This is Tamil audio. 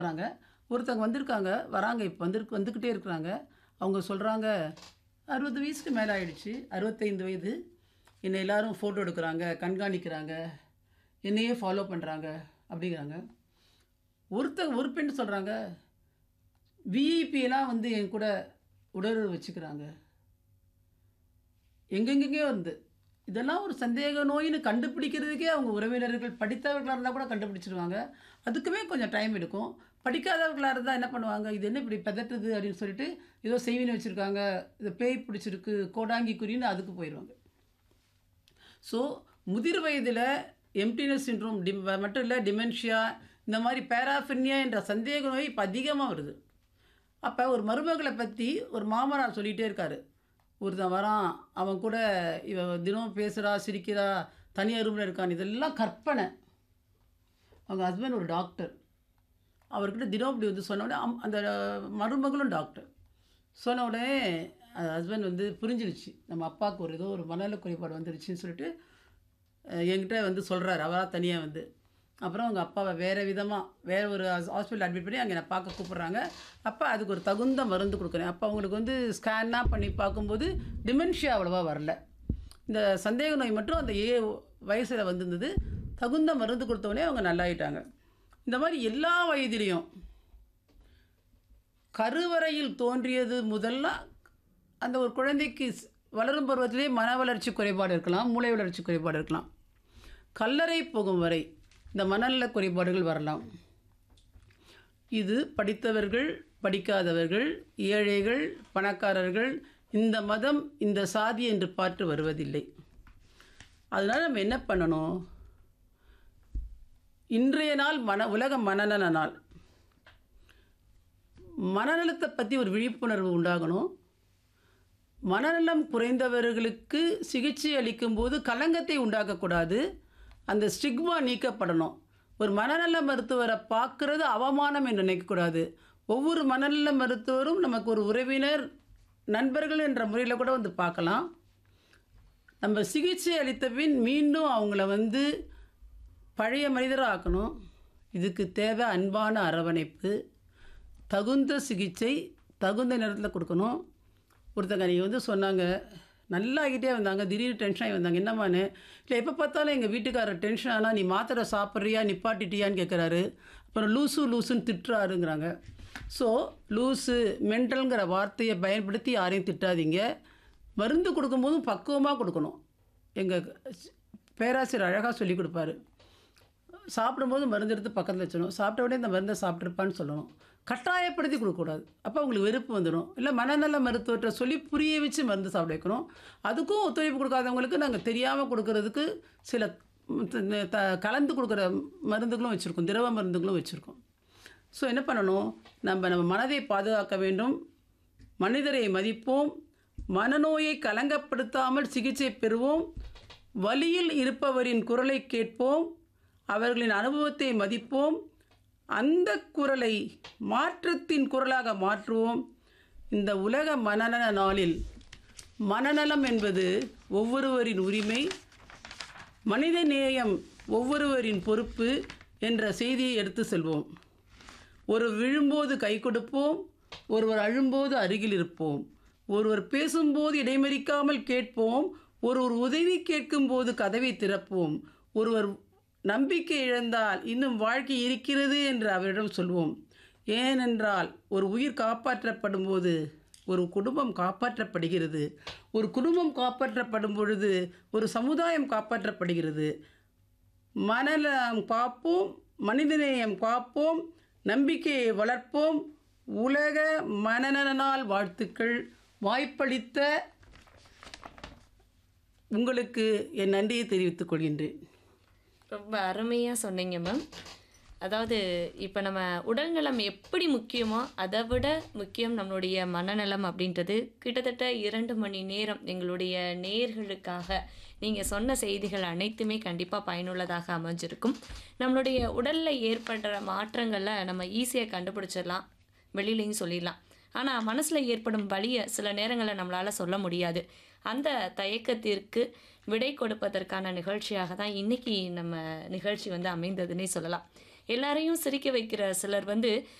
வராங்க ஒருத்தவங்க வந்திருக்காங்க வராங்க இப்போ வந்து வந்துக்கிட்டே இருக்கிறாங்க அவங்க சொல்கிறாங்க அறுபது வயசுக்கு மேலே ஆயிடுச்சு அறுபத்தைந்து வயது என்னை எல்லாரும் ஃபோட்டோ எடுக்கிறாங்க கண்காணிக்கிறாங்க என்னையே ஃபாலோ பண்ணுறாங்க அப்படிங்கிறாங்க ஒருத்தர் ஒரு பெண் சொல்கிறாங்க விஐபியெல்லாம் வந்து என் கூட உடலுறவு வச்சுக்கிறாங்க எங்கெங்கெங்கேயோ இருந்து இதெல்லாம் ஒரு சந்தேக நோயின்னு கண்டுபிடிக்கிறதுக்கே அவங்க உறவினர்கள் படித்தவர்களாக இருந்தால் கூட கண்டுபிடிச்சிருவாங்க அதுக்குமே கொஞ்சம் டைம் எடுக்கும் படிக்காதவர்களாக இருந்தால் என்ன பண்ணுவாங்க இது என்ன இப்படி பதட்டுது அப்படின்னு சொல்லிட்டு ஏதோ செய்வினை வச்சுருக்காங்க இது பேய் பிடிச்சிருக்கு கோடாங்கி குறின்னு அதுக்கு போயிடுவாங்க ஸோ முதிர் வயதில் எம்டினஸ் சின்ட்ரோம் டிம் மட்டும் இல்லை டிமென்ஷியா இந்த மாதிரி பேராஃபினியா என்ற சந்தேக நோய் இப்போ அதிகமாக வருது அப்போ ஒரு மருமகளை பற்றி ஒரு மாமனார் சொல்லிகிட்டே இருக்காரு ஒருத்தன் வரான் அவன் கூட இவ தினம் பேசுகிறா சிரிக்கிறா தனியாக ரூமில் இருக்கான் இதெல்லாம் கற்பனை அவங்க ஹஸ்பண்ட் ஒரு டாக்டர் அவர்கிட்ட தினம் இப்படி வந்து சொன்ன உடனே அம்- அந்த மருமகளும் டாக்டர் சொன்ன உடனே ஹஸ்பண்ட் வந்து புரிஞ்சிருச்சு நம்ம அப்பாவுக்கு ஒரு ஏதோ ஒரு மனநல குறைபாடு வந்துருச்சுன்னு சொல்லிட்டு அஹ், என்கிட்ட வந்து சொல்கிறாரு அவராக தனியாக வந்து அப்புறம் அவங்க அப்பாவை வேறு விதமாக வேறு ஒரு ஹாஸ்பிட்டல் அட்மிட் பண்ணி அங்கே நான் பார்க்க கூப்பிட்றாங்க அப்போ அதுக்கு ஒரு தகுந்த மருந்து கொடுக்குறேன் அப்போ அவங்களுக்கு வந்து ஸ்கேன்லாம் பண்ணி பார்க்கும்போது டிமென்ஷியா அவ்வளோவா வரல இந்த சந்தேக நோய் மட்டும் அந்த ஏ வயசில் வந்திருந்தது தகுந்த மருந்து கொடுத்தோடனே அவங்க நல்லாயிட்டாங்க இந்த மாதிரி எல்லா வயதிலையும் கருவறையில் தோன்றியது முதல்ல அந்த ஒரு குழந்தைக்கு ஸ்- வளரும் பருவத்திலே மன வளர்ச்சி குறைபாடு இருக்கலாம் மூளை வளர்ச்சி குறைபாடு இருக்கலாம் கல்லறை போகும் வரை இந்த மனநல குறைபாடுகள் வரலாம் இது படித்தவர்கள் படிக்காதவர்கள் ஏழைகள் பணக்காரர்கள் இந்த மதம் இந்த சாதி என்று பார்த்து வருவதில்லை அதனால் நம்ம என்ன பண்ணணும் இன்றைய நாள் மன உலக மனநல நாள் மனநலத்தை பற்றி ஒரு விழிப்புணர்வு உண்டாகணும் மனநலம் குறைந்தவர்களுக்கு சிகிச்சை அளிக்கும்போது கலங்கத்தை உண்டாக்கக்கூடாது அந்த ஸ்டிக்மா நீக்கப்படணும் ஒரு மனநல மருத்துவரை பார்க்குறது அவமானம் என்று நினைக்கக்கூடாது ஒவ்வொரு மனநல மருத்துவரும் நமக்கு ஒரு உறவினர் நண்பர்கள் என்ற முறையில் கூட வந்து பார்க்கலாம் நம்ம சிகிச்சை அளித்த பின் மீண்டும் அவங்கள வந்து பழைய மனிதராக ஆக்கணும் இதுக்கு தேவை அன்பான அரவணைப்பு தகுந்த சிகிச்சை தகுந்த நேரத்தில் கொடுக்கணும் ஒருத்தங்க நீங்கள் வந்து சொன்னாங்க நல்லா ஆகிட்டே வந்தாங்க திடீர்னு டென்ஷன் ஆகி வந்தாங்க என்னம்மான்னு இல்லை எப்போ பார்த்தாலும் எங்கள் வீட்டுக்காரர் டென்ஷன் ஆனால் நீ மாத்திரை சாப்பிட்றியா நிப்பாட்டிட்டியான்னு கேட்குறாரு அப்புறம் லூசு லூசுன்னு திட்டுறாருங்கிறாங்க ஸோ லூசு மென்டல்ங்கிற வார்த்தையை பயன்படுத்தி யாரையும் திட்டாதீங்க மருந்து கொடுக்கும்போதும் பக்குவமாக கொடுக்கணும் எங்கள் பேராசிரியர் அழகாக சொல்லி கொடுப்பாரு சாப்பிடும்போது மருந்து எடுத்து பக்கத்தில் வச்சிடணும் சாப்பிட்ட உடனே இந்த மருந்தை சாப்பிட்ருப்பான்னு சொல்லணும் கட்டாயப்படுத்தி கொடுக்கக்கூடாது அப்போ அவங்களுக்கு வெறுப்பு வந்துடும் இல்லை மனநல மருத்துவர்கிட்ட சொல்லி புரிய வச்சு மருந்து சாப்பிட வைக்கணும் அதுக்கும் ஒத்துழைப்பு கொடுக்காதவங்களுக்கு நாங்கள் தெரியாமல் கொடுக்கறதுக்கு சில ம், த- த- கலந்து கொடுக்குற மருந்துகளும் வச்சுருக்கோம் திரவ மருந்துகளும் வச்சுருக்கோம் ஸோ என்ன பண்ணணும் நம்ம நம்ம மனதை பாதுகாக்க வேண்டும் மனிதரை மதிப்போம் மனநோயை கலங்கப்படுத்தாமல் சிகிச்சை பெறுவோம் வலியில் இருப்பவரின் குரலை கேட்போம் அவர்களின் அனுபவத்தை மதிப்போம் அந்த குரலை மாற்றத்தின் குரலாக மாற்றுவோம் இந்த உலக மனநல நாளில் மனநலம் என்பது ஒவ்வொருவரின் உரிமை மனித நேயம் ஒவ்வொருவரின் பொறுப்பு என்ற செய்தியை எடுத்து செல்வோம் ஒரு விழும்போது கை கொடுப்போம் ஒருவர் அழும்போது அருகில் இருப்போம் ஒருவர் பேசும்போது இடைமறிக்காமல் கேட்போம் ஒருவர் உதவி கேட்கும்போது கதவை திறப்போம் ஒருவர் நம்பிக்கை இழந்தால் இன்னும் வாழ்க்கை இருக்கிறது என்று அவரிடம் சொல்வோம் ஏனென்றால் ஒரு உயிர் காப்பாற்றப்படும் போது ஒரு குடும்பம் காப்பாற்றப்படுகிறது ஒரு குடும்பம் காப்பாற்றப்படும் பொழுது ஒரு சமுதாயம் காப்பாற்றப்படுகிறது மனநலம் காப்போம் மனிதநேயம் காப்போம் நம்பிக்கையை வளர்ப்போம் உலக மனநல நாள் வாழ்த்துக்கள் வாய்ப்பளித்த உங்களுக்கு என் நன்றியை தெரிவித்துக் கொள்கின்றேன் ரொம்ப அருமையாக சொன்னீங்க மேம் அதாவது இப்போ நம்ம உடல்நலம் எப்படி முக்கியமோ அதை விட முக்கியம் நம்மளுடைய மனநலம் அப்படின்றது கிட்டத்தட்ட இரண்டு மணி நேரம் எங்களுடைய நேயர்களுக்காக நீங்கள் சொன்ன செய்திகள் அனைத்துமே கண்டிப்பாக பயனுள்ளதாக அமைஞ்சிருக்கும் நம்மளுடைய உடலில் ஏற்படுற மாற்றங்களை நம்ம ஈஸியாக கண்டுபிடிச்சிடலாம் வெளியிலையும் சொல்லிடலாம் ஆனால் மனசில் ஏற்படும் வலியை சில நேரங்களில் நம்மளால் சொல்ல முடியாது அந்த தயக்கத்திற்கு விடை கொடுப்பதற்கான நிகழ்ச்சியாக தான் இன்னைக்கு நம்ம நிகழ்ச்சி வந்து அமைந்ததுன்னே சொல்லலாம் எல்லாரையும் சிரிக்க வைக்கிற சிலர் வந்து